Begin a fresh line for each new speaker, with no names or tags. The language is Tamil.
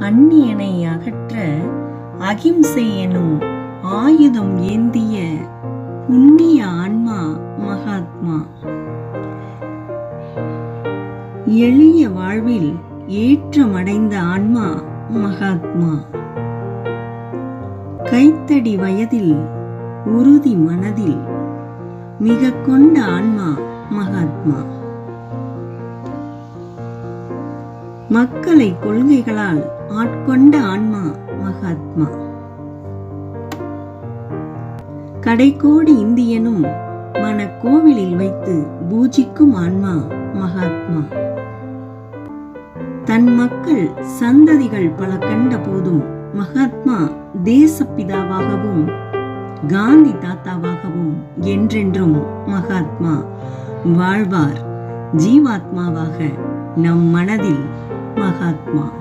அந்நியனை அகற்ற அகிம்சை எனும் ஆயுதம் ஏந்திய புண்ணிய ஆன்மா மகாத்மா எளிய வாழ்வில் ஏற்றமடைந்த ஆன்மா மகாத்மா கைத்தடி வயதில் உறுதி மனதில் மிக கொண்ட ஆன்மா மகாத்மா மக்களை கொள்கைகளால் ஆட்கொண்ட ஆன்மா மகாத்மா கடைக்கோடி இந்தியனும் மன கோவிலில் வைத்து பூஜிக்கும் ஆன்மா மகாத்மா தன் மக்கள் சந்ததிகள் பல கண்ட போதும் மகாத்மா தேசப்பிதாவாகவும் காந்தி தாத்தாவாகவும் என்றென்றும் மகாத்மா வாழ்வார் ஜீவாத்மாவாக நம் மனதில் மகாத்மா